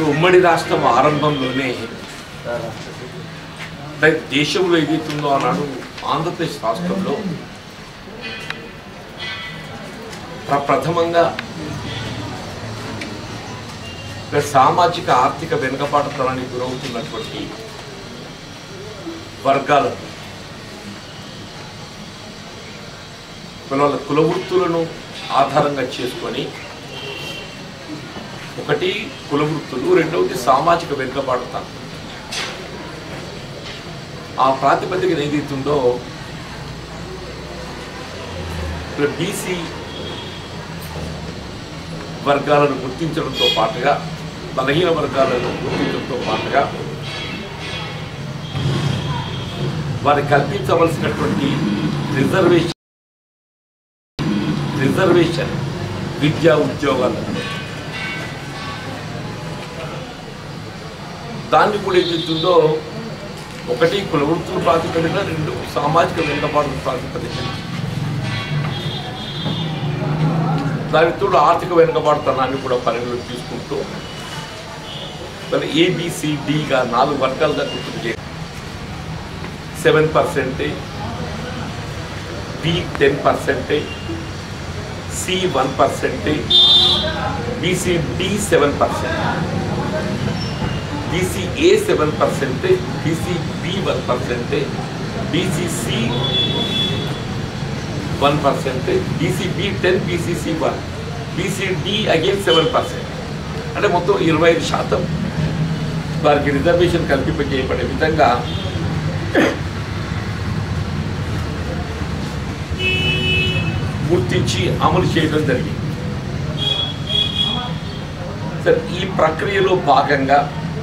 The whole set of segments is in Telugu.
ఇప్పుడు ఉమ్మడి రాష్ట్రం ఆరంభంలోనే అంటే దేశంలో ఏదైతుందో ఆనాడు ఆంధ్రప్రదేశ్ రాష్ట్రంలో ప్ర- ప్రథమంగా ఒక సామాజిక ఆర్థిక వెనుకబాటుతనానికి గురవుతున్నటువంటి వర్గాలకు వాళ్ళ కుల వృత్తులను ఆధారంగా చేసుకొని ఒకటి కుల వృత్తులు రెండవది సామాజిక వెనుకబాటుతనం ఆ ప్రాతిపదికన ఏదైతుందో ఇక్కడ బీసీ వర్గాలను గుర్తించడంతో పాటుగా బలహీన వర్గాలను గుర్తించడంతో పాటుగా వారికి కల్పించవలసినటువంటి రిజర్వేషన్ రిజర్వేషన్ విద్యా ఉద్యోగాలు దాన్ని కూడా ఏదైతుందో ఒకటి కుల వృత్తుల ప్రాతిపదికన రెండు సామాజిక వెనుకబాటు ప్రాతిపదికన దానికి తోడు ఆర్థిక వెనుకబాటుతనాన్ని కూడా పరిగణలోకి తీసుకుంటూ మరి ఏబిసిడిగా నాలుగు వర్గాలుగా గుర్తు seven percentage B ten percentage C one percentage BCD seven percent BCA seven percentage BCB one percentage BCC one percentage BCB ten BCC one BCD again seven percent అంటే మొత్తం ఇరవై ఐదు శాతం వారికి రిజర్వేషన్ కల్పింపజేయబడే విధంగా గుర్తించి అమలు చేయడం జరిగింది సరే ఈ ప్రక్రియలో భాగంగా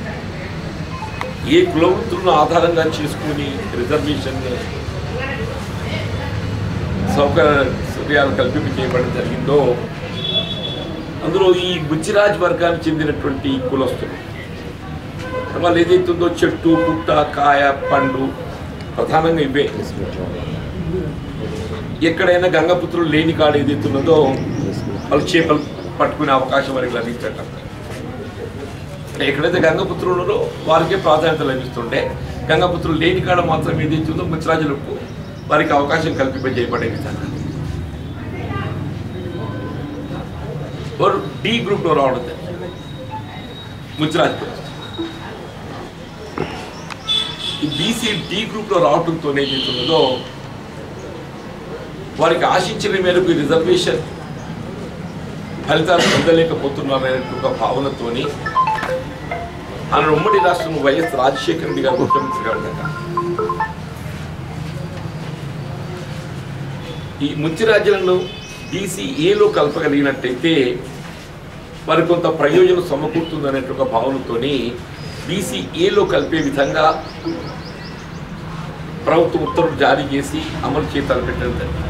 ఏ కులవృత్తులను ఆధారంగా చేసుకుని రిజర్వేషన్ సౌకర్యాలు కల్పింప చేయబడడం జరిగిందో అందులో ఈ గుజ్జిరాజ్ వర్గానికి చెందినటువంటి కులస్తులు వాళ్ళు ఏదైతుందో చెట్టు పుట్ట కాయ పండు ప్రధానంగా ఇవే ఎక్కడైనా గంగపుత్రులు లేని కాడ ఏదైతున్నదో వాళ్ళు చేపలు పట్టుకునే అవకాశం వారికి లభించట అంటే ఎక్కడైతే గంగపుత్రులు ఉన్నారో వారికే ప్రాధాన్యత లభిస్తుండే గంగపుత్రులు లేని కాడ మాత్రం ఏదైతుందో ముచ్చరాజులకు వారికి అవకాశం కల్పింపజేయబడే విధంగా వారు డి గ్రూప్లో రావడం జరిగింది ముచ్చరాజు కులస్తులు. ఈ బీసీ డి గ్రూప్లో రావడంతో ఏదైతున్నదో వారికి ఆశించిన మేరకు ఈ రిజర్వేషన్ ఫలితాలు పొందలేకపోతున్నారనే ఒక భావనతోని ఆయన ఉమ్మడి రాష్ట్రం వైఎస్ రాజశేఖర రెడ్డి గారు ముఖ్యమంత్రిగా ఉండగా ఈ ముచ్చి రాజ్యాలను బీసీఏలో కలపగలిగినట్టయితే వారి కొంత ప్రయోజనం సమకూరుతుందనే ఒక భావనతోని బీసీఏలో కలిపే విధంగా ప్రభుత్వం ఉత్తర్వులు జారీ చేసి అమలు చేతాలు పెట్టడం జరిగింది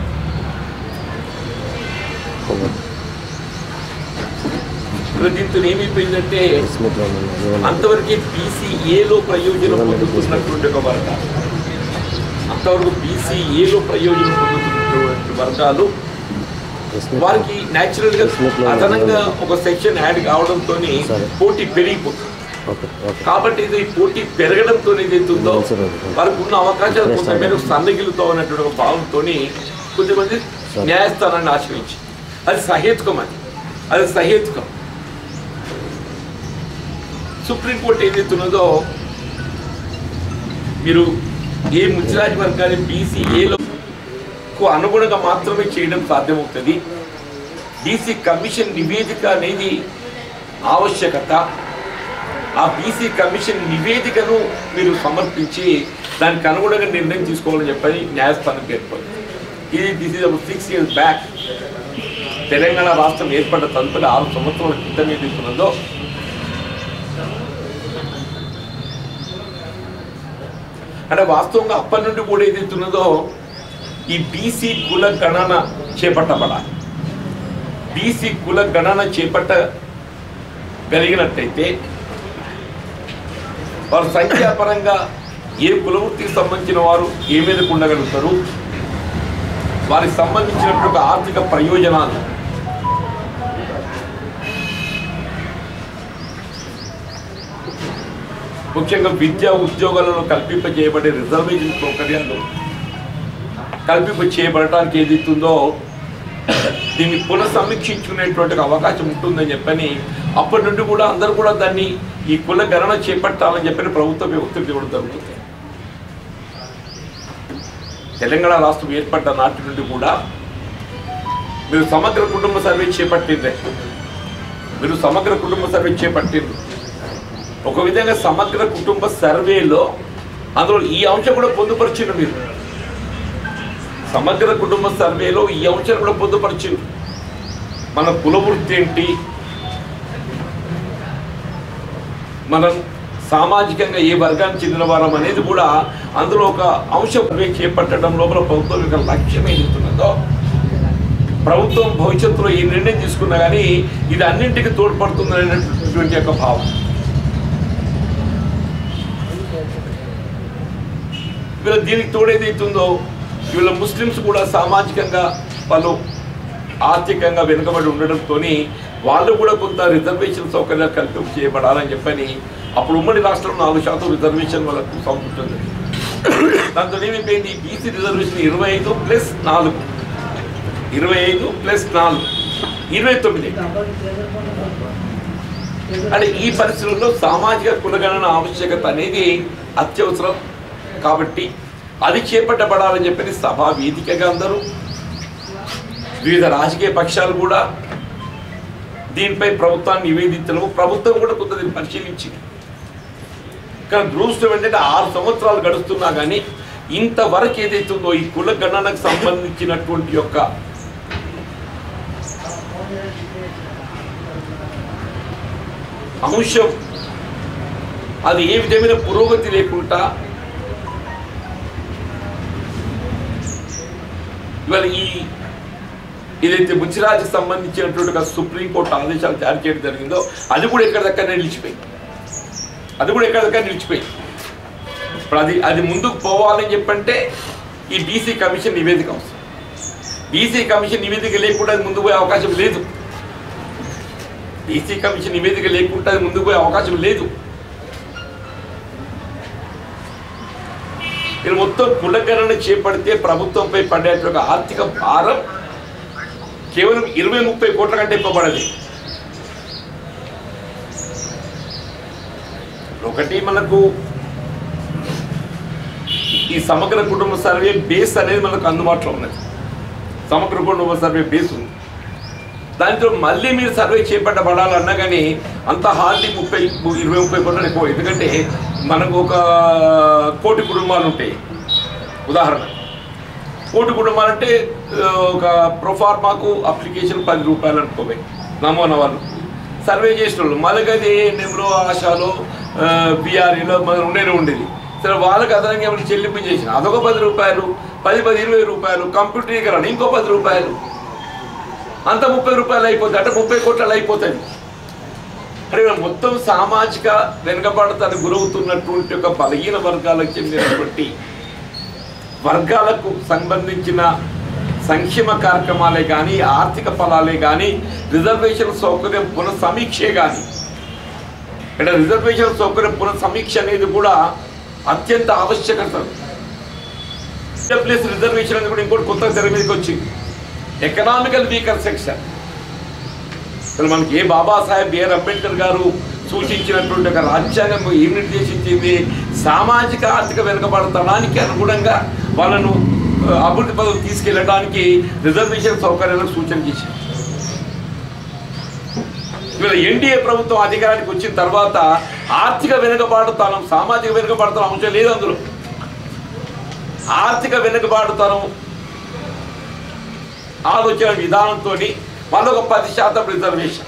ఇప్పుడు దీంతో ఏమైపోయిందంటే అంతవరకు బీసీఏలో ప్రయోజనం పొందుతున్నటువంటి ఒక వర్గాలు అంతవరకు బీసీఏలో ప్రయోజనం పొందుతున్నటువంటి వర్గాలు వారికి న్యాచురల్ గా అదనంగా ఒక సెక్షన్ యాడ్ కావడంతో పోటీ పెరిగిపోతుంది కాబట్టి ఇది పోటీ పెరగడంతో ఏదైతుందో వారికి ఉన్న అవకాశాలు కొంత మేరకు సన్నగిలుతో అన్నటువంటి ఒక భావంతో కొద్దిమంది న్యాయస్థానాన్ని ఆశ్రయించి అది సహేతుకం అది అది సహేతుకం సుప్రీంకోర్టు ఏదైతున్నదో మీరు ఏ ముచ్చిరాజ్ వర్గాన్ని బీసీఏలో అనుగుణంగా మాత్రమే చేయడం సాధ్యమవుతుంది బీసీ కమిషన్ నివేదిక అనేది ఆవశ్యకత ఆ బీసీ కమిషన్ నివేదికను మీరు సమర్పించి దానికి అనుగుణంగా నిర్ణయం తీసుకోవాలని చెప్పని న్యాయస్థానం పేర్కొంది ఇది this is six years back Telangana రాష్ట్రం ఏర్పడ్డ తదుపరి ఆరు సంవత్సరాల క్రితం ఏదైతున్నదో అంటే వాస్తవంగా అప్పటి నుండి కూడా ఏదైతున్నదో ఈ బీసీ కుల గణన చేపట్టబడాలి బీసీ కుల గణన చేపట్ట కలిగినట్టయితే వారు సంఖ్యాపరంగా ఏ కులవృత్తికి సంబంధించిన వారు ఏ మీదకు ఉండగలుగుతారు వారికి సంబంధించినటువంటి ఆర్థిక ప్రయోజనాలు ముఖ్యంగా విద్యా ఉద్యోగాలలో కల్పింప చేయబడే రిజర్వేషన్ సౌకర్యాలు కల్పింప చేయబడటానికి ఏది ఇస్తుందో దీన్ని పునఃసమీక్షించుకునేటువంటి అవకాశం ఉంటుందని చెప్పని అప్పటి నుండి కూడా అందరూ కూడా దాన్ని ఈ కుల గణన చేపట్టాలని చెప్పని ప్రభుత్వం ఒత్తిడి ఇవ్వడం జరుగుతుంది తెలంగాణ రాష్ట్రం ఏర్పడ్డ నాటి నుండి కూడా మీరు సమగ్ర కుటుంబ సర్వే చేపట్టిందే మీరు సమగ్ర కుటుంబ సర్వే చేపట్టిండ్రు ఒక విధంగా సమగ్ర కుటుంబ సర్వేలో అందులో ఈ అంశం కూడా పొందుపరిచిండ్రు మీరు సమగ్ర కుటుంబ సర్వేలో ఈ అంశాలు కూడా పొందుపరిచింది మన కుల వృత్తి ఏంటి మనం సామాజికంగా ఏ వర్గానికి చెందిన వారం అనేది కూడా అందులో ఒక అంశం సర్వే చేపట్టడం లోపల ప్రభుత్వం యొక్క లక్ష్యం ఏదైతున్నదో ప్రభుత్వం భవిష్యత్తులో ఈ నిర్ణయం తీసుకున్నా కానీ ఇది అన్నింటికి తోడ్పడుతుంది అనేటువంటి యొక్క భావం వీళ్ళ దీనికి తోడేదైతుందో వీళ్ళ ముస్లిమ్స్ కూడా సామాజికంగా వాళ్ళు ఆర్థికంగా వెనుకబడి ఉండడంతో వాళ్ళు కూడా కొంత రిజర్వేషన్ సౌకర్యాలు కల్పింపు చేయబడాలని చెప్పని అప్పుడు ఉమ్మడి రాష్ట్రంలో నాలుగు శాతం రిజర్వేషన్ వాళ్ళకు సమకూర్చుంది దాంతో ఏమైపోయింది బీసీ రిజర్వేషన్ ఇరవై ఐదు ప్లస్ నాలుగు ఇరవై ఐదు ప్లస్ నాలుగు ఇరవై తొమ్మిది అంటే ఈ పరిస్థితుల్లో సామాజిక కులగణన ఆవశ్యకత అనేది అత్యవసరం కాబట్టి అది చేపట్టబడాలని చెప్పని సభా వేదికగా అందరూ వివిధ రాజకీయ పక్షాలు కూడా దీనిపై ప్రభుత్వాన్ని నివేదించడం ప్రభుత్వం కూడా కొంత దీన్ని పరిశీలించింది కానీ దురదృష్టం ఏంటంటే ఆరు సంవత్సరాలు గడుస్తున్నా కానీ ఇంతవరకు ఏదైతుందో ఈ కుల గణనకు సంబంధించినటువంటి యొక్క అంశం అది ఏ విధమైన పురోగతి లేకుండా ఇవాళ ఈ ఏదైతే ముచ్చిరాజుకి సంబంధించినటువంటి ఒక సుప్రీంకోర్టు ఆదేశాలు జారీ చేయడం జరిగిందో అది కూడా ఎక్కడ దగ్గర నిలిచిపోయింది అది కూడా ఎక్కడ దగ్గర నిలిచిపోయింది ఇప్పుడు అది అది ముందుకు పోవాలని చెప్పంటే ఈ బీసీ కమిషన్ నివేదిక అవసరం బీసీ కమిషన్ నివేదిక లేకుండా అది ముందుకు పోయే అవకాశం లేదు బీసీ కమిషన్ నివేదిక లేకుండా అది ముందుకు పోయే అవకాశం లేదు ఇది మొత్తం కులగణన చేపడితే ప్రభుత్వంపై పడేటువంటి ఆర్థిక భారం కేవలం ఇరవై ముప్పై కోట్ల కంటే ఎక్కువ పడదు ఒకటి మనకు ఈ సమగ్ర కుటుంబ సర్వే బేస్ అనేది మనకు అందుబాటులో ఉన్నది సమగ్ర కుటుంబ సర్వే బేస్ ఉంది దాంట్లో మళ్ళీ మీరు సర్వే చేపట్టబడాలన్నా కానీ అంత హార్డ్లీ ముప్పై ఇరవై ముప్పై కోట్లు ఎక్కువ ఎందుకంటే మనకు ఒక కోటి కుటుంబాలు ఉంటాయి ఉదాహరణ కోటి కుటుంబాలు అంటే ఆ, ఒక ప్రొఫార్మాకు అప్లికేషన్ పది రూపాయలు అనుకోవాలి నమూనా వాళ్ళు సర్వే చేసిన వాళ్ళు మళ్ళీ నెమ్లో ఆశాలో బీఆర్ఈలో మన ఉండేనే ఉండేది సరే వాళ్ళకి అదనంగా ఏమైనా చెల్లింపు చేసిన అదొక పది రూపాయలు పది పది ఇరవై రూపాయలు కంప్యూటరీకరణ ఇంకో పది రూపాయలు అంత ముప్పై రూపాయలు అయిపోతుంది అంటే ముప్పై కోట్లలో అయిపోతుంది అంటే ఇవాళ మొత్తం సామాజిక వెనుకబడతానికి గురవుతున్నటువంటి ఒక బలహీన వర్గాలకు చెందినటువంటి వర్గాలకు సంబంధించిన సంక్షేమ కార్యక్రమాలే కానీ ఆర్థిక ఫలాలే కానీ రిజర్వేషన్ సౌకర్యం పునఃసమీక్షే కానీ ఇక్కడ రిజర్వేషన్ సౌకర్యం పునఃసమీక్ష అనేది కూడా అత్యంత ఆవశ్యకత ప్లేస్ రిజర్వేషన్ అనేది కూడా ఇంకోటి కొత్త తెర మీదకి వచ్చింది ఎకనామికల్ వీకర్ సెక్షన్ అసలు మనకి ఏ బాబాసాహెబ్ బిఆర్ అంబేద్కర్ గారు సూచించినటువంటి ఒక రాజ్యాంగం ఏం నిర్దేశించింది సామాజిక ఆర్థిక వెనుకబడతనానికి అనుగుణంగా వాళ్ళను ఆ, అభివృద్ధి పదవి తీసుకెళ్ళడానికి రిజర్వేషన్ సౌకర్యాలకు సూచన చేసింది ఇవాళ ఎన్డీఏ ప్రభుత్వం అధికారానికి వచ్చిన తర్వాత ఆర్థిక వెనుకబాటుతనం సామాజిక వెనుకబాటుతనం అంశం లేదు అందులో ఆర్థిక వెనుకబాటుతనం ఆలోచన విధానంతో వాళ్ళు ఒక పది శాతం రిజర్వేషన్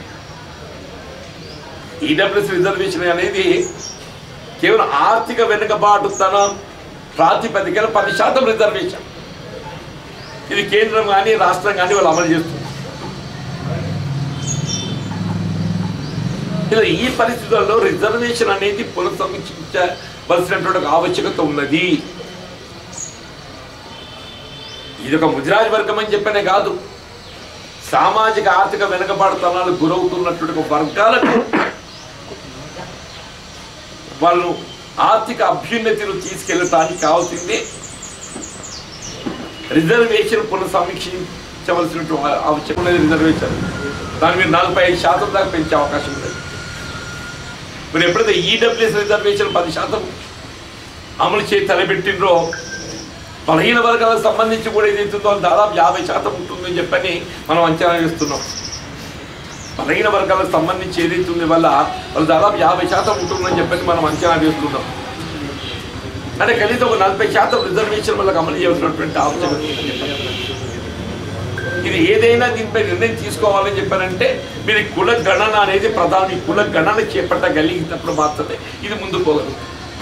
ఈడబ్ల్యూఎస్ రిజర్వేషన్ అనేది కేవలం ఆర్థిక వెనుకబాటుతనం ప్రాతిపదికన పది శాతం రిజర్వేషన్ ఇది కేంద్రం కానీ రాష్ట్రం కానీ వాళ్ళు అమలు చేస్తుంది ఇలా ఈ పరిస్థితుల్లో రిజర్వేషన్ అనేది పునఃసమీక్షించవలసినటువంటి ఒక ఆవశ్యకత ఉన్నది ఇది ఒక ముదిరాజ్ వర్గం అని చెప్పనే కాదు సామాజిక ఆర్థిక వెనుకబడతనాలకు గురవుతున్నటువంటి ఒక వర్గాలకు వాళ్ళు ఆర్థిక అభ్యున్నతిలో తీసుకెళ్ళటానికి కావాల్సింది రిజర్వేషన్ పునఃసమీక్షించవలసిన అవసరం ఉన్నది రిజర్వేషన్ దాని మీద నలభై ఐదు శాతం దాకా పెంచే అవకాశం ఉంది మీరు ఎప్పుడైతే ఈడబ్ల్యూఎస్ రిజర్వేషన్ పది శాతం అమలు చేసి తలపెట్టిండ్రో బలహీన వర్గాలకు సంబంధించి కూడా ఏది ఉంటుందో దాదాపు యాభై శాతం ఉంటుందని చెప్పని మనం అంచనా వేస్తున్నాం బలహీన వర్గాలకు సంబంధించి ఏదైతే ఉంది వల్ల వాళ్ళు దాదాపు యాభై శాతం ఉంటుందని చెప్పని మనం అంచనా వేస్తున్నాం అంటే కనీసం ఒక నలభై శాతం రిజర్వేషన్ వాళ్ళకి అమలు చేయాల్సినటువంటి ఆవశ్యకత ఉందని చెప్పాను. ఇది ఏదైనా దీనిపై నిర్ణయం తీసుకోవాలని చెప్పారంటే మీరు ఈ కుల గణన అనేది ప్రధాని కుల గణన చేపట్టగలిగినప్పుడు మాత్రమే ఇది ముందుకు పోగలదు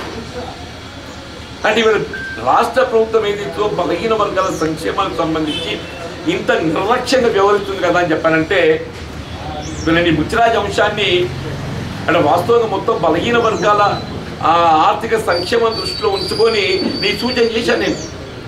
అంటే ఇవాళ రాష్ట్ర ప్రభుత్వం ఏదైతే బలహీన వర్గాల సంక్షేమానికి సంబంధించి ఇంత నిర్లక్ష్యంగా వ్యవహరిస్తుంది కదా అని చెప్పానంటే వీళ్ళ ఈ ముచ్చిరాజ్ అంశాన్ని అంటే వాస్తవంగా మొత్తం బలహీన వర్గాల ఆ ఆర్థిక సంక్షేమం దృష్టిలో ఉంచుకొని నీ సూచన చేశాను నేను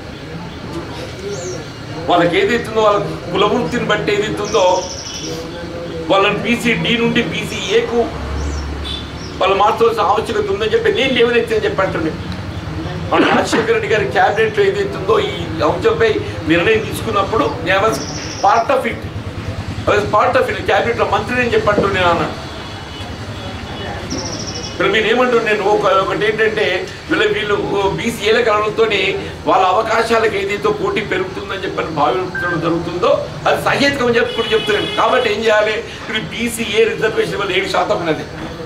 వాళ్ళకి ఏదైతుందో వాళ్ళ కులవృత్తిని బట్టి ఏదైతుందో వాళ్ళని బీసీ డి నుండి బీసీ ఏకు వాళ్ళు మార్చవలసిన ఆవశ్యకత ఉందని చెప్పి నేను లేవనెత్తి చెప్పంటున్నాను మన రాజశేఖర రెడ్డి గారి క్యాబినెట్ ఏదైతుందో ఈ అంశంపై నిర్ణయం తీసుకున్నప్పుడు నేను part of it part of it క్యాబినెట్లో మంత్రి నేను చెప్పంటూ నేను అన్నాను ఇక్కడ మీరు ఏమంటారు నేను ఒక ఒకటి ఏంటంటే వీళ్ళ వీళ్ళు బీసీఏల కారణంతో వాళ్ళ అవకాశాలకు ఏదైతే పోటీ పెరుగుతుందని చెప్పని భావించడం జరుగుతుందో అది సహేతుకం చెప్పుకుంటూ చెప్తున్నాను కాబట్టి ఏం చేయాలి ఇప్పుడు బీసీఏ రిజర్వేషన్ వల్ల ఏడు శాతం ఉన్నది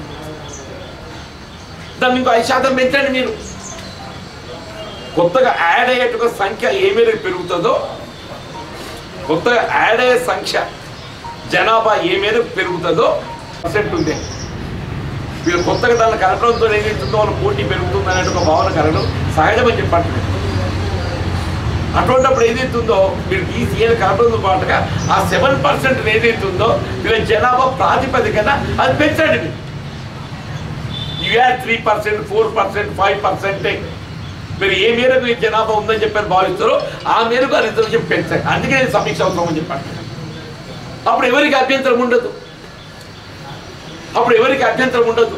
దాన్ని ఇంకో ఐదు శాతం పెంచండి మీరు కొత్తగా యాడ్ అయ్యేట్టుగా సంఖ్య ఏ మేరకు పెరుగుతుందో కొత్తగా యాడ్ అయ్యే సంఖ్య జనాభా ఏ మేరకు పెరుగుతుందో పర్సెంట్ ఉంది వీళ్ళు కొత్తగా దాన్ని కలపడంతో ఏదైతుందో వాళ్ళ పోటీ పెరుగుతుంది అనే ఒక భావన కలగడం సహజమని చెప్పండి అటువంటిప్పుడు ఏదైతుందో మీరు బీసీఏలు కలపడంతో పాటుగా ఆ సెవెన్ పర్సెంట్ ఏదైతుందో వీళ్ళ జనాభా ప్రాతిపదికన అది పెంచండి మీరు you are three percent four percent five percent మీరు ఏ మేరకు ఈ జనాభా ఉందని చెప్పారు భావిస్తారో ఆ మేరకు ఆ రిజర్వేషన్ పెంచండి అందుకే నేను సమీక్ష అవసరం అని చెప్పాను అప్పుడు ఎవరికి అభ్యంతరం ఉండదు అప్పుడు ఎవరికి అభ్యంతరం ఉండదు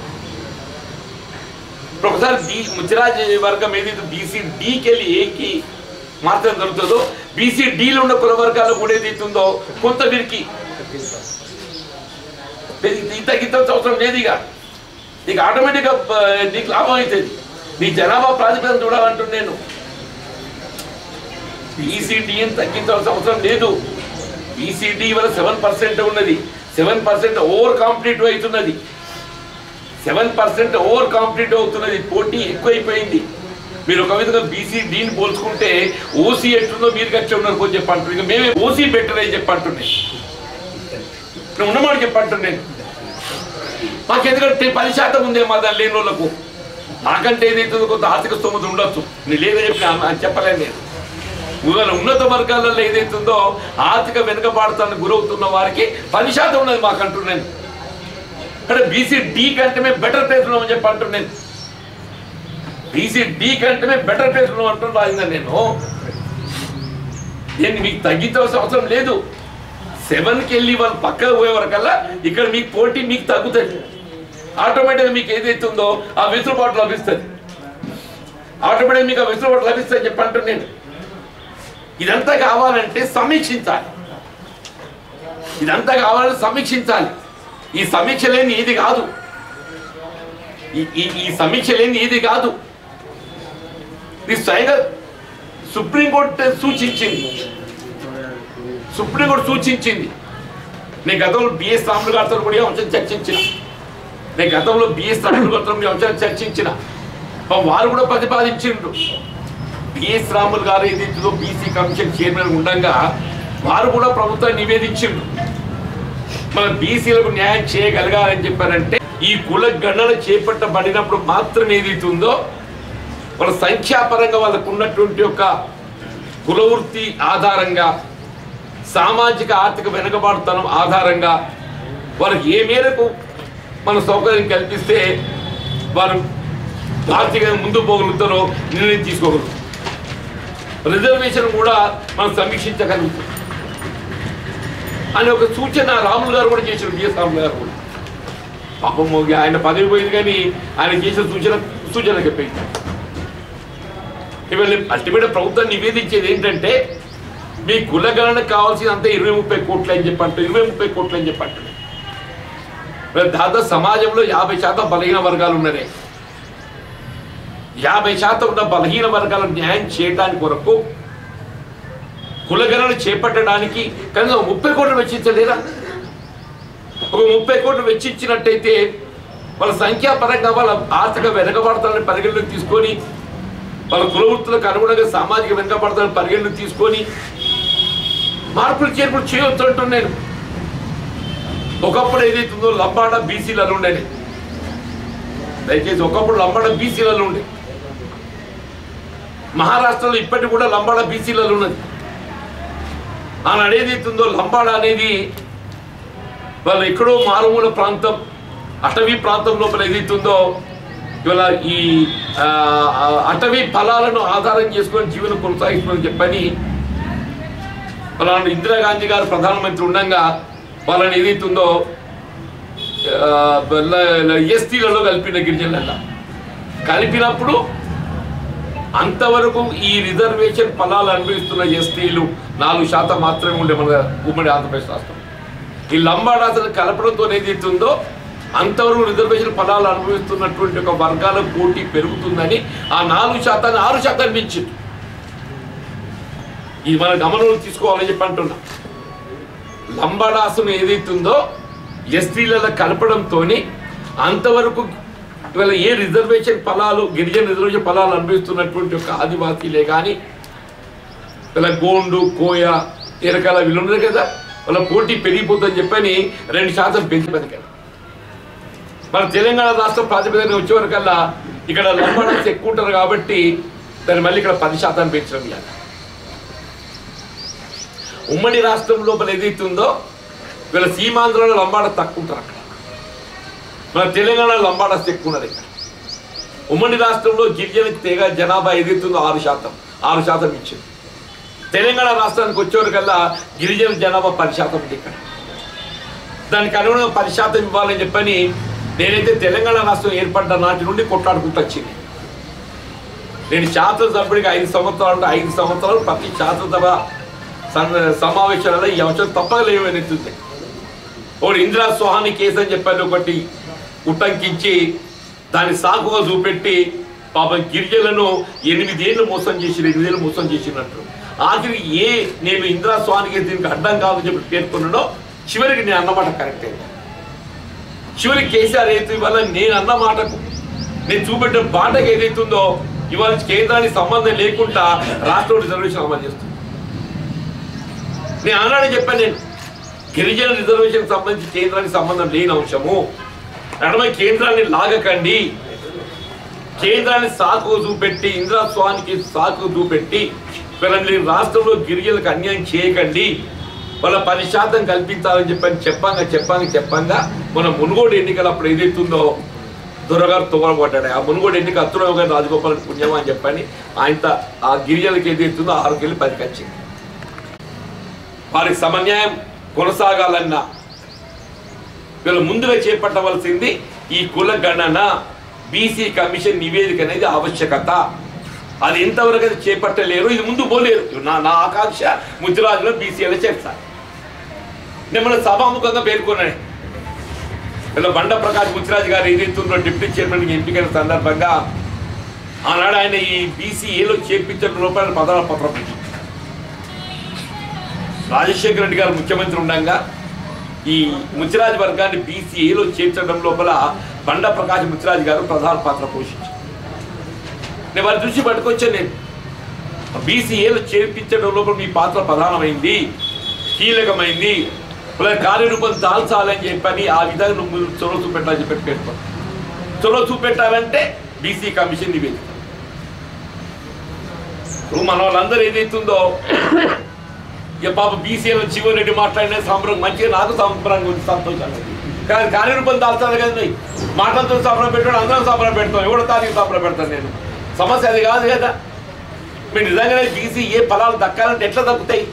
ఇప్పుడు ఒకసారి బి ముచ్చిరాజ్ వర్గం ఏదైతే బీసీ డీకి వెళ్ళి ఏకి మార్చడం జరుగుతుందో బీసీ డీలో ఉన్న కుల వర్గాలు కూడా ఏదైతే ఉందో కొంత వీరికి ఇది తగ్గించాల్సిన అవసరం లేదు ఇక నీకు ఆటోమేటిక్గా ఆ, నీకు లాభం అవుతుంది నీ జనాభా ప్రాతిపదికన చూడాలంటున్నాను నేను బీసీడీని తగ్గించాల్సిన అవసరం లేదు బీసీడీ వల్ల సెవెన్ పర్సెంట్ ఉన్నది సెవెన్ పర్సెంట్ ఓవర్ కాంపిటేటివ్ అవుతున్నది సెవెన్ పర్సెంట్ ఓవర్ కాంపిటేటివ్ అవుతున్నది పోటీ ఎక్కువైపోయింది మీరు ఒక విధంగా బీసీడీని పోల్చుకుంటే ఓసీ ఎట్లుందో మీరు కట్టి ఉన్నారు కొంచెం చెప్పంటారు ఇక మేమే ఓసీ బెటర్ అని చెప్పంటున్నాయి నేను ఉన్నమాట చెప్పంటున్నాను మాకు ఎందుకంటే పది శాతం ఉందే మా దాని లేని వాళ్ళకు నాకంటే ఏదైతుందో కొంత ఆర్థిక స్తోమత ఉండొచ్చు నేను లేదని చెప్పి అని చెప్పలేను నేను ఇవాళ ఉన్నత వర్గాలలో ఏదైతుందో ఆర్థిక వెనుకబాటుతానికి గురవుతున్న వారికి పది శాతం ఉన్నది మాకు అంటున్నాను అంటే బీసీ డి కంటే మేము బెటర్ ప్లేస్ ఉన్నామని చెప్పి అంటున్నాను బీసీ డి కంటే మేము బెటర్ ప్లేస్ ఉన్నాం అంటున్నా రాయిందా నేను దీన్ని మీకు తగ్గించాల్సిన అవసరం లేదు సెవెన్కి వెళ్ళి వాళ్ళు పక్కకు పోయే వరకల్లా ఇక్కడ మీకు పోటీ మీకు తగ్గుతుంది ఆటోమేటిక్గా మీకు ఏదైతే ఉందో ఆ వెసులుబాటు లభిస్తుంది ఆటోమేటిక్గా మీకు ఆ వెసులుబాటు లభిస్తుంది చెప్పి అంటున్నాను నేను ఇదంతా కావాలంటే సమీక్షించాలి ఇదంతా కావాలంటే సమీక్షించాలి ఈ సమీక్ష లేని ఇది కాదు ఈ- ఈ ఈ సమీక్ష లేని ఇది కాదు ఇది స్వయంగా సుప్రీంకోర్టు సూచించింది సుప్రీంకోర్టు సూచించింది నేను గతంలో బిఎస్ రాములు గారితో కూడా ఈ అంశం చర్చించిన నేను గతంలో బిఎస్ రాములు గారితో ఈ అంశాన్ని చర్చించిన పాపం వారు కూడా ప్రతిపాదించిండ్రు బిఎస్ రాములు గారు ఏదైతుందో బీసీ కమిషన్ చైర్మన్ ఉండగా వారు కూడా ప్రభుత్వాన్ని నివేదించిండ్రు మన బీసీలకు న్యాయం చేయగలగాలని చెప్పారంటే ఈ కుల గణన చేపట్టబడినప్పుడు మాత్రం ఏదైతుందో వాళ్ళ సంఖ్యాపరంగా వాళ్ళకు ఉన్నటువంటి ఒక కులవృత్తి ఆధారంగా సామాజిక ఆర్థిక వెనుకబాటుతనం ఆధారంగా వారికి ఏ మేరకు మన సౌకర్యం కల్పిస్తే వారు ఆర్థికంగా ముందు పోగలుగుతారో నిర్ణయం తీసుకోగలుగుతారు రిజర్వేషన్ కూడా మనం సమీక్షించగలుగుతాం అని ఒక సూచన రాములు గారు కూడా చేశారు బిఎస్ రాములు గారు కూడా పాపం ఆయన పదవి పోయింది కానీ ఆయన చేసిన సూచన సూచనకి పోయింది ఇవాళ అల్టిమేట్ ప్రభుత్వం నివేదించేది ఏంటంటే మీ కులగణనకు కావాల్సినంత ఇరవై ముప్పై కోట్లు అని చెప్పంటారు ఇరవై ముప్పై కోట్లు అని చెప్పంటారు మరి దాదాపు సమాజంలో యాభై శాతం బలహీన వర్గాలు ఉన్నదే యాభై శాతం ఉన్న బలహీన వర్గాలను న్యాయం చేయడానికి కొరకు కులగణన చేపట్టడానికి కనీసం ముప్పై కోట్లు వెచ్చించలేరా ఒక ముప్పై కోట్లు వెచ్చించినట్టయితే వాళ్ళ సంఖ్యాపరంగా వాళ్ళ ఆర్థిక వెనకబడతాలని పరిగణలోకి తీసుకొని వాళ్ళ కుల వృత్తులకు అనుగుణంగా సామాజిక వెనుకబడతాలని పరిగణలోకి తీసుకొని మార్పులు చేర్పులు చేయొచ్చు అంటున్నాను నేను ఒకప్పుడు ఏదైతుందో లంబాడ బీసీలలో ఉండేది దయచేసి ఒకప్పుడు లంబాడ బీసీలలో ఉండే మహారాష్ట్రలో ఇప్పటికి కూడా లంబాడ బీసీలలో ఉన్నది ఆనాడు ఏదైతుందో లంబాడ అనేది వాళ్ళు ఎక్కడో మారుమూల ప్రాంతం అటవీ ప్రాంతం లోపల ఏదైతుందో ఇవాళ ఈ ఆ, ఆ, అటవీ ఫలాలను ఆధారం చేసుకొని జీవనం కొనసాగిస్తుందని చెప్పని వాళ్ళ ఇందిరాగాంధీ గారు ప్రధానమంత్రి ఉండగా వాళ్ళని ఏదైతుందో ఎస్టీలలో కలిపిన గిరిజనులలో కలిపినప్పుడు అంతవరకు ఈ రిజర్వేషన్ ఫలాలు అనుభవిస్తున్న ఎస్టీలు నాలుగు శాతం మాత్రమే ఉండే మన ఉమ్మడి ఆంధ్రప్రదేశ్ రాష్ట్రం ఈ లంబాడాసలు కలపడంతో ఏదైతుందో అంతవరకు రిజర్వేషన్ ఫలాలు అనుభవిస్తున్నటువంటి ఒక వర్గాల పోటీ పెరుగుతుందని ఆ నాలుగు శాతాన్ని ఆరు శాతాన్ని పెంచింది ఇది మన గమనంలో తీసుకోవాలని చెప్పి అంటున్నా లంబాడాసును ఏదైతుందో ఎస్టీలలో కలపడంతో అంతవరకు ఇవాళ ఏ రిజర్వేషన్ ఫలాలు గిరిజన రిజర్వేషన్ ఫలాలు అనుభవిస్తున్నటువంటి ఒక ఆదివాసీలే కానీ ఇలా గోండు కోయ ఈ రకాల వీళ్ళు ఉన్నారు కదా వాళ్ళ పోటీ పెరిగిపోతుందని చెప్పని రెండు శాతం పెంచి బతికారు మన తెలంగాణ రాష్ట్ర ప్రాతిపదికన వచ్చే వరకల్లా ఇక్కడ లంబాడాస్ ఎక్కువ ఉంటారు కాబట్టి దాన్ని మళ్ళీ ఇక్కడ పది శాతం పెంచడం లేదు ఉమ్మడి రాష్ట్రం లోపల ఏదైతే ఉందో వీళ్ళ సీమాంధ్రలో లంబాడ తక్కువ ఉంటారు అక్కడ మన తెలంగాణ లంబాడాస్ ఎక్కువ ఉన్నారు ఇక్కడ ఉమ్మడి రాష్ట్రంలో గిరిజన తెగ జనాభా ఏదైతే ఉందో ఆరు శాతం ఆరు శాతం ఇచ్చింది తెలంగాణ రాష్ట్రానికి వచ్చేవరకల్లా గిరిజన జనాభా పది శాతం ఉంది ఇక్కడ దానికి అనుగుణంగా పది శాతం ఇవ్వాలని చెప్పని నేనైతే తెలంగాణ రాష్ట్రం ఏర్పడ్డ నాటి నుండి కొట్లాడుకుంటూ వచ్చింది నేను శాసనసభ్యుడికి ఐదు సంవత్సరాలు ఉంటే ఐదు సంవత్సరాలు ప్రతి శాసనసభ సన్- సమావేశాలలో ఈ అంశం తప్పలేవనెత్తుంది ఒకటి ఇందిరా సోహాని కేసు అని చెప్పాను ఒకటి ఉటంకించి దాన్ని సాకుగా చూపెట్టి పాపం గిరిజనులను ఎనిమిదేళ్ళు మోసం చేసి ఎనిమిదేళ్ళు మోసం చేసినట్టు ఆఖరికి ఏ నేను ఇందిరా స్వామి కేసు దీనికి అడ్డం కాదని చెప్పి పేర్కొన్నాడో చివరికి నేను అన్నమాట కరెక్టే చివరికి కేసీఆర్ అయితే ఇవాళ నేను అన్న మాటకు నేను చూపెట్టిన బాటకు ఏదైతుందో ఇవాళ కేంద్రానికి సంబంధం లేకుండా రాష్ట్రం రిజర్వేషన్ అమలు చేస్తుంది నేను ఆనాడే చెప్పాను నేను గిరిజన రిజర్వేషన్ సంబంధించి కేంద్రానికి సంబంధం లేని అంశము నడమ కేంద్రాన్ని లాగకండి కేంద్రాన్ని సాకు చూపెట్టి ఇందిరా స్వామికి సాకు చూపెట్టి వీళ్ళని రాష్ట్రంలో గిరిజనులకు అన్యాయం చేయకండి వాళ్ళ పది శాతం కల్పించాలని చెప్పని చెప్పంగా చెప్పంగా చెప్పంగా మన మునుగోడు ఎన్నికలు అప్పుడు ఏదైతుందో దొరగారు తొగలబడ్డాడు ఆ మునుగోడు ఎన్నిక అత్తురావు గారు రాజగోపాల్ పుణ్యమా అని చెప్పని ఆయన ఆ గిరిజనులకు ఏదైతుందో ఆరుకి వెళ్ళి పదికి వచ్చింది వారికి సమన్యాయం కొనసాగాలన్నా వీళ్ళు ముందుగా చేపట్టవలసింది ఈ కుల గణన బీసీ కమిషన్ నివేదిక అనేది ఆవశ్యకత అది ఇంతవరకు అది చేపట్టలేరు ఇది ముందు పోలేరు నా నా ఆకాంక్ష ముద్రాజులో బీసీలో చేస్తారు నేను మన సభాముఖంగా పేర్కొన్నాను ఇలా బండ ప్రకాష్ ముద్రాజ్ గారు ఏదైతుందో డిప్యూటీ చైర్మన్ ఎంపికైన సందర్భంగా ఆనాడు ఆయన ఈ బీసీఏలో చేర్పించడం రూపాయల పదాల పత్రం ఇచ్చారు. రాజశేఖర రెడ్డి గారు ముఖ్యమంత్రి ఉండగా ఈ ముత్యరాజ్ వర్గాన్ని బీసీఏలో చేర్చడం లోపల బండ ప్రకాష్ ముత్యరాజ్ గారు ప్రధాన పాత్ర పోషించారు నేను వారి దృష్టి పట్టుకొచ్చాను నేను బీసీఏలో చేర్పించడం లోపల మీ పాత్ర ప్రధానమైంది కీలకమైంది ఇలా కార్యరూపం దాల్చాలని చెప్పని ఆ విధంగా నువ్వు చొరవ చూపెట్టాలని చెప్పి పేర్కొ చొరవ చూపెట్టాలంటే బీసీ కమిషన్ నివేదిక ఇప్పుడు మన వాళ్ళందరూ ఏదైతుందో ఇక పాప బీసీలో జీవన్ రెడ్డి మాట్లాడిన సంబరం మంచిగా నాకు సంబరంగా ఉంది సంతోషంగా ఉంది. కానీ కార్యరూపం దాల్చాలి కదా నువ్వు. మాటలతో సంబరం పెట్టాడు అందరం సంబరం పెడతాం ఎవడో తారీఖు సంబరం పెడతాను నేను సమస్య అది కాదు కదా మీరు నిజంగానే బీసీ ఏ ఫలాలు దక్కాలంటే ఎట్లా దక్కుతాయి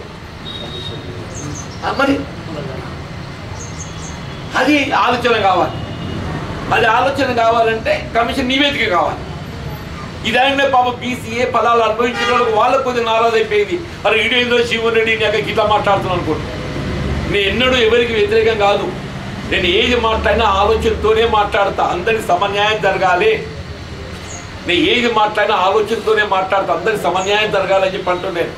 ఆ మరి అది ఆలోచన కావాలి అది ఆలోచన కావాలంటే కమిషన్ నివేదిక కావాలి ఇదానే పాప బీసీఏ పదాలు అనుభవించిన వాళ్ళకి వాళ్ళకు కొద్దిగా నారాజ్ అయిపోయింది అరే ఈడేందో శివన్ రెడ్డి నాకు గిట్లా మాట్లాడుతున్నాను అనుకోండి నేను ఎన్నడూ ఎవరికి వ్యతిరేకం కాదు నేను ఏది మాట్లాడినా ఆలోచనతోనే మాట్లాడతా అందరికి సమన్యాయం జరగాలి నేను ఏది మాట్లాడినా ఆలోచనతోనే మాట్లాడతా అందరికి సమన్యాయం జరగాలని చెప్పి అంటున్నాను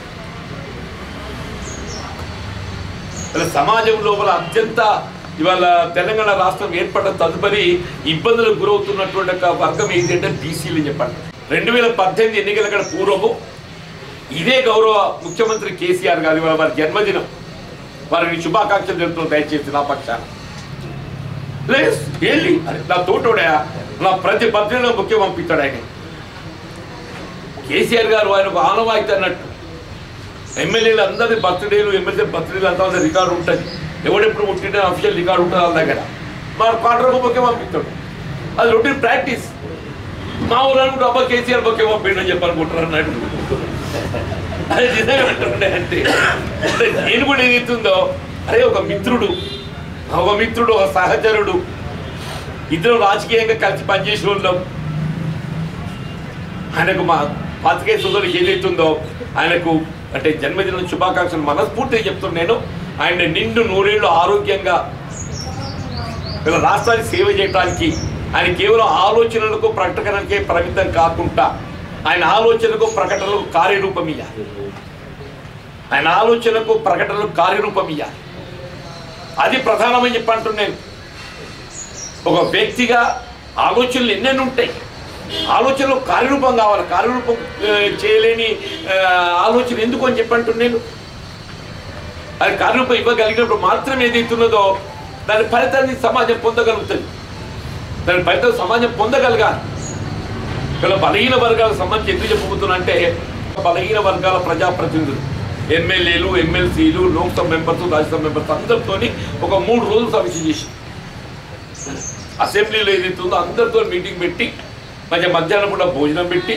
ఇలా సమాజం లోపల అత్యంత ఇవాళ తెలంగాణ రాష్ట్రం ఏర్పడ్డ తదుపరి ఇబ్బందులకు గురవుతున్నటువంటి ఒక వర్గం ఏంటంటే బీసీలు చెప్పండి రెండు వేల పద్దెనిమిది ఎన్నికల కంటే పూర్వము ఇదే గౌరవ ముఖ్యమంత్రి కేసీఆర్ గారు ఇవాళ వారి జన్మదినం వారికి శుభాకాంక్షలు తెలుపుతున్నాను దయచేసి నా పక్షాన ప్లీజ్ వెళ్ళి అరే నా తోటోడా నా ప్రతి బర్త్డేలో ముఖ్య పంపిస్తాడు ఆయన కేసీఆర్ గారు ఆయన ఒక ఆనవాయితీ అన్నట్టు ఎమ్మెల్యేలు అందరి బర్త్డేలు ఎమ్మెల్యే బర్త్డేలు అంతా ఉంది రికార్డు ఉంటుంది ఎవడెప్పుడు పుట్టిన అఫీషియల్ రికార్డు ఉంటుంది వాళ్ళ దగ్గర మా క్వార్టర్ బొకే పంపిస్తాడు అది రొటీన్ ప్రాక్టీస్ మా ఊరు అనుకుంటే అబ్బా కేసీఆర్ బొకే పంపిండని చెప్పి అనుకుంటారు అన్నట్టు అది నిజంగా అంటుండే అంటే అంటే నేను కూడా ఏదైతుందో అరే ఒక మిత్రుడు ఒక మిత్రుడు ఒక సహచరుడు ఇద్దరు రాజకీయంగా కలిసి పనిచేసిన వాళ్ళం ఆయనకు మా పాతికేయ సోదరులకు ఏదైతుందో ఆయనకు అంటే జన్మదిన శుభాకాంక్షలు మనస్ఫూర్తిగా చెప్తున్నాను నేను ఆయన నిండు నూరేళ్ళు ఆరోగ్యంగా వీళ్ళ రాష్ట్రానికి సేవ చేయడానికి ఆయన కేవలం ఆలోచనలకు ప్రకటనకే పరిమితం కాకుండా ఆయన ఆలోచనకు ప్రకటనలకు కార్యరూపం ఇయ్యాలి ఆయన ఆలోచనకు ప్రకటనలకు కార్యరూపం ఇయ్యాలి అది ప్రధానమని చెప్పి అంటున్నాను ఒక వ్యక్తిగా ఆలోచనలు ఎన్నెన్ని ఉంటాయి ఆలోచనలో కార్యరూపం కావాలి కార్యరూపం ఆ, చేయలేని ఆ, ఆలోచన ఎందుకు అని చెప్పి అంటున్నాను అది కార్యరూపం ఇవ్వగలిగినప్పుడు మాత్రమే ఏదైతున్నదో దాని ఫలితాన్ని సమాజం పొందగలుగుతుంది దాని ఫలితం సమాజం పొందగలగాలి ఇలా బలహీన వర్గాలకు సంబంధించి ఎందుకు చెప్పుకుతున్నా అంటే బలహీన వర్గాల ప్రజాప్రతినిధులు ఎమ్మెల్యేలు ఎమ్మెల్సీలు లోక్సభ మెంబర్స్ రాజ్యసభ మెంబర్స్ అందరితోని ఒక మూడు రోజులు సమీక్ష చేసి అసెంబ్లీలో ఏదైతే ఉందో అందరితో మీటింగ్ పెట్టి మంచి మధ్యాహ్నం కూడా భోజనం పెట్టి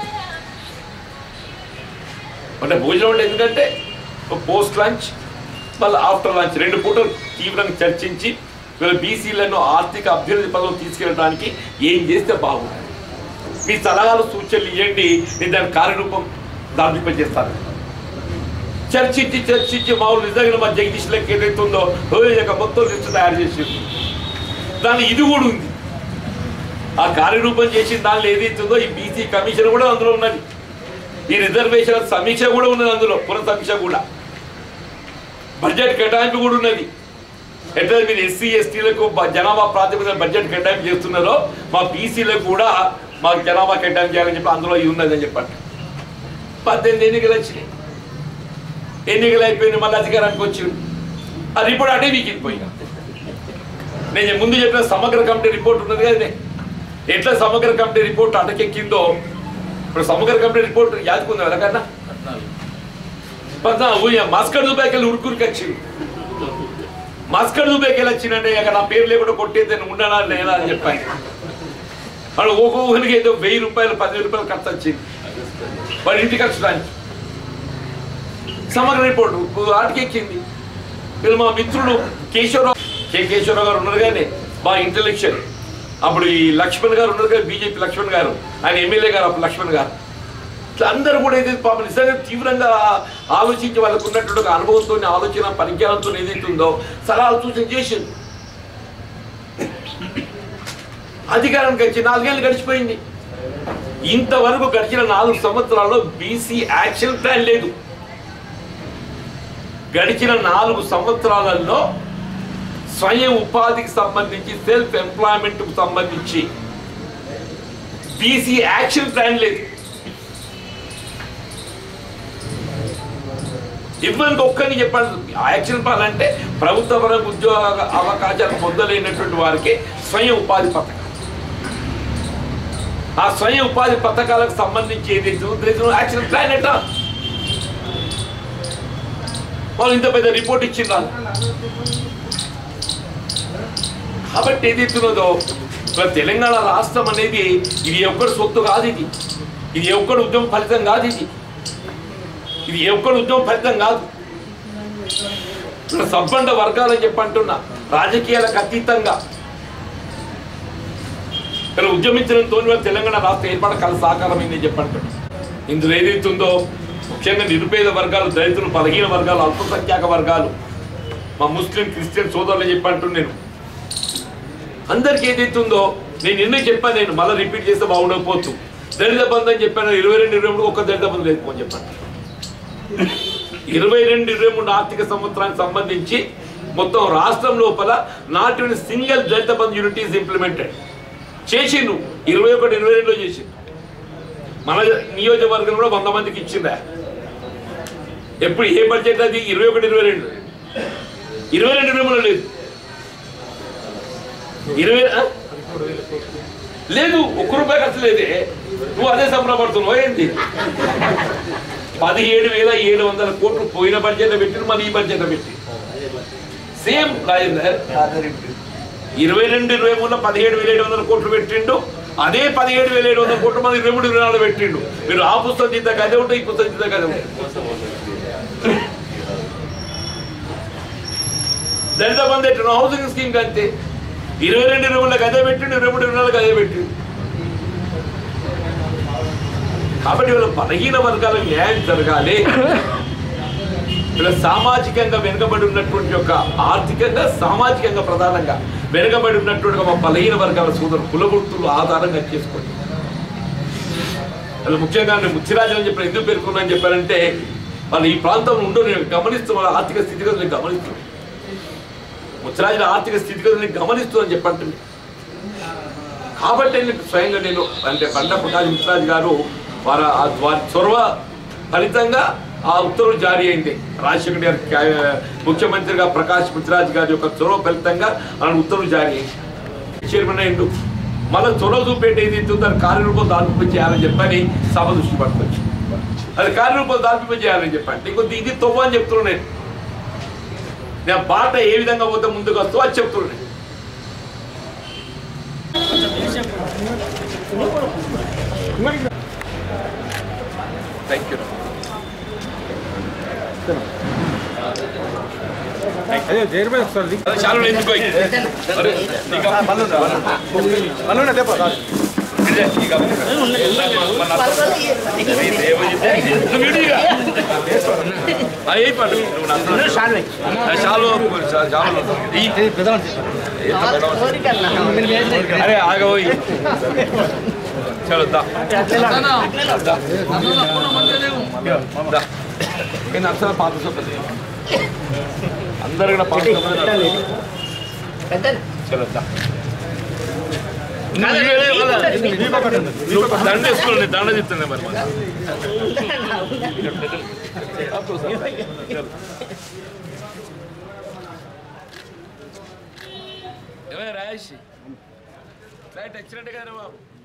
అంటే భోజనం అంటే ఎందుకంటే పోస్ట్ లంచ్ మళ్ళీ ఆఫ్టర్ లంచ్ రెండు పూటలు తీవ్రంగా చర్చించి వీళ్ళ బీసీలను ఆర్థిక అభ్యున్నతి పదం తీసుకెళ్ళడానికి ఏం చేస్తే బాగుంటుంది మీ సలహాలు సూచనలు ఇవ్వండి నేను దాని కార్యరూపం దాల్పింపజేస్తాను చర్చించి చర్చించి మామూలు నిజంగా మా జగదీష్ లెక్క ఏదైతే ఉందో ఓ యొక్క మొత్తం లిస్ట్ తయారు చేసి దాని ఇది కూడా ఉంది ఆ కార్యరూపం చేసిన దానిలో ఏదైతే ఉందో ఈ బీసీ కమిషన్ కూడా అందులో ఉన్నది ఈ రిజర్వేషన్ సమీక్ష కూడా ఉన్నది అందులో పునః సమీక్ష కూడా బడ్జెట్ కేటాయింపు కూడా ఉన్నది ఎట్లా మీరు ఎస్సీ ఎస్టీలకు జనాభా ప్రాతిపదికన బడ్జెట్ కేటాయింపు చేస్తున్నారో మా బీసీలకు కూడా మాకు జనాభా కేటాయింపు చేయాలని చెప్పి అందులో ఇది ఉన్నది అని చెప్పండి పద్దెనిమిది ఎన్నికలు వచ్చినాయి ఎన్నికలు అయిపోయింది మళ్ళీ అధికారానికి వచ్చింది ఆ రిపోర్ట్ అటే మీకు పోయినా నేను ముందు చెప్పిన సమగ్ర కమిటీ రిపోర్ట్ ఉన్నది కదా ఎట్లా సమగ్ర కమిటీ రిపోర్ట్ అటకెక్కిందో ఇప్పుడు సమగ్ర కమిటీ రిపోర్ట్ యాదుకుంది ఎవరికన్నా పద్నాలుగు మస్కర్ దుబాయ్కి వెళ్ళి ఉరుకురికి వచ్చింది మస్కర్ దుబాయ్కి వెళ్ళి వచ్చిందంటే ఇక నా పేరు లేకుండా కొట్టేది నేను ఉండనా లేదా అని చెప్పాను వాడు ఒక్కొక్కరికి ఏదో వెయ్యి రూపాయలు పదివేల రూపాయలు ఖర్చు వచ్చింది వాడి ఇంటికి వచ్చడానికి సమగ్ర రిపోర్టు ఆటకెక్కింది వీళ్ళు మా మిత్రుడు కేశవరావు కె కేశవరావు గారు ఉన్నారు కానీ మా ఇంటెలెక్చువల్ అప్పుడు ఈ లక్ష్మణ్ గారు ఉన్నారు కదా బీజేపీ లక్ష్మణ్ గారు ఆయన ఎమ్మెల్యే గారు అప్పుడు లక్ష్మణ్ గారు ఇట్లా అందరూ కూడా ఏదైతే పాపం నిజంగా తీవ్రంగా ఆలోచించి వాళ్ళకు ఉన్నటువంటి ఒక అనుభవంతో ఆలోచన పరిజ్ఞానంతో ఏదైతే ఉందో సలహాలు సూచన చేసింది అధికారానికి వచ్చి నాలుగేళ్ళు గడిచిపోయింది ఇంతవరకు గడిచిన నాలుగు సంవత్సరాల్లో బీసీ యాక్షన్ ప్లాన్ లేదు గడిచిన నాలుగు సంవత్సరాలలో స్వయం ఉపాధికి సంబంధించి సెల్ఫ్ ఎంప్లాయ్మెంట్కు సంబంధించి బీసీ యాక్షన్ ప్లాన్ లేదు ఇవ్వడానికి ఒక్కరికి చెప్పండి యాక్షన్ ప్లాన్ అంటే ప్రభుత్వ పరంగా ఉద్యోగ అవకాశాలు పొందలేనటువంటి వారికి స్వయం ఉపాధి పథకం ఆ స్వయం ఉపాధి పథకాలకు సంబంధించి ఏదైతే ఉందో యాక్షన్ ప్లాన్ ఎట్లా వాళ్ళు ఇంత పెద్ద రిపోర్ట్ ఇచ్చిండ్రు కాబట్టి ఏదైతున్నదో ఇవాళ తెలంగాణ రాష్ట్రం అనేది ఇది ఒక్కడి సొత్తు కాదు ఇది ఇది ఒక్కడి ఉద్యమం ఫలితం కాదు ఇది ఇది ఒక్కడి ఉద్యమం ఫలితం కాదు ఇక్కడ సబ్బండ వర్గాలని చెప్పి అంటున్నా రాజకీయాలకు అతీతంగా కానీ ఉద్యమించడంతో తెలంగాణ రాష్ట్ర ఏర్పాటు కల సహకారమైందని చెప్పండి ఇందులో ఏదైతే ఉందో ముఖ్యంగా నిరుపేద వర్గాలు దళితులు బలహీన వర్గాలు అల్పసంఖ్యాక వర్గాలు మా ముస్లిం క్రిస్టియన్ సోదరులు చెప్పంటూ నేను అందరికి ఏదైతే ఉందో నేను నిన్నే చెప్పాను నేను మళ్ళీ రిపీట్ చేస్తే బాగుండకపోవచ్చు దళిత బంధు అని చెప్పాను ఇరవై రెండు ఇరవై మూడు ఒక్క దళిత బంధు లేదు చెప్పండి ఇరవై రెండు ఇరవై మూడు ఆర్థిక సంవత్సరానికి సంబంధించి మొత్తం రాష్ట్రం లోపల not single Dalit Bandhu unit is implemented చేసిండు ఇరవై ఒకటి ఇరవై రెండులో చేసిండు మన నియోజకవర్గం కూడా వంద మందికి ఇచ్చిందా ఎప్పుడు ఏ బడ్జెట్ అది ఇరవై ఒకటి ఇరవై రెండు ఇరవై రెండు ఇరవై మూడు లేదు ఇరవై ఆ? లేదు ఒక్క రూపాయి ఖర్చు లేదే నువ్వు అదే సంబరపడుతున్నావు ఏంటి పదిహేడు వేల ఏడు వందల కోట్లు పోయిన బడ్జెట్ పెట్టి మళ్ళీ ఈ బడ్జెట్ పెట్టి సేమ్ రాజేందర్ ఇరవై రెండు ఇరవై మూడులో పదిహేడు వేల ఏడు వందల కోట్లు పెట్టిండు అదే పదిహేడు వేల ఏడు వందల కోట్లు మన ఇరవై మూడు ఇరవై నాలుగు పెట్టిండు మీరు ఆ పుస్తకం తీద్దాక అదే ఉంటాయి ఈ పుస్తకం తీద్దాక అదే ఉంటాయి దళిత బంధు ఎట్టిన హౌసింగ్ స్కీమ్ అంతే ఇరవై రెండు ఇరవై మూడులకు అదే పెట్టిండు ఇరవై మూడు ఇరవై నాలుగు అదే పెట్టిండు కాబట్టి వీళ్ళ బలహీన వర్గాల న్యాయం జరగాలి వీళ్ళ సామాజికంగా వెనుకబడి ఉన్నటువంటి ఒక ఆర్థికంగా సామాజికంగా ప్రధానంగా వెనుకబడి ఉన్నటువంటి ఒక బలహీన వర్గాల సోదరు కులవృత్తులు ఆధారంగా చేసుకోండి వాళ్ళు ముఖ్యంగా నేను ముచ్చిరాజు అని చెప్పి ఎందుకు పేర్కొన్నా చెప్పారంటే వాళ్ళు ఈ ప్రాంతంలో ఉండరు నేను గమనిస్తూ వాళ్ళ ఆర్థిక స్థితిగతులను గమనిస్తున్నాను ముచ్చరాజుల ఆర్థిక స్థితిగతులను గమనిస్తూ అని చెప్పండి కాబట్టి నేను స్వయంగా నేను అంటే బండ ప్రకాష్ ముచ్చరాజు గారు వారి ఆ- వారి చొరవ ఫలితంగా ఆ ఉత్తర్వులు జారీ అయింది రాజశేఖర్ గారి క్యా- ముఖ్యమంత్రిగా ప్రకాష్ ముచ్చరాజు గారి యొక్క చొరవ ఫలితంగా అలాంటి ఉత్తర్వులు జారీ అయింది చైర్మన్ అయిండు మళ్ళీ చొరవ చూపేట ఏదైతే ఉందో దాని కార్యరూపం దాల్పింప చేయాలని చెప్పని సభ దృష్టి పట్టుకోవచ్చు అది కార్యరూపం దాల్పింప చేయాలని చెప్పండి ఇంకొద్ది ఇది తొవ్వ అని చెప్తున్నాను నేను నేను బాట ఏ విధంగా పోతే ముందుకు వస్తో అది చెప్తున్నాను నేను. థ్యాంక్ యూ అదే చైర్మన్ ఒకసారి దిగు. అదే చాలా ఎందుకు అరే, నీకు మళ్ళీ అదే పద. ఇదే, నీకు మన నువ్వు విడిగా. ఆ, ఏ పడు. నువ్వు నా- ఆ, చాలు చా- చాలు ఈ. అరే ఆగబోయి చలో దా దా. దా. కానీ అసలు పాత సభ్యులు. అందరు కూడా పాత సభ్యులు. చలో దా నువ్వు ఇవే కదా. నువ్వు దండ వేసుకోండి దండ చెప్తున్నా మరి మాకు. ఏమైనా రాయేసి ఫ్లైట్ ఎక్సిడెంట్ కదా బాబు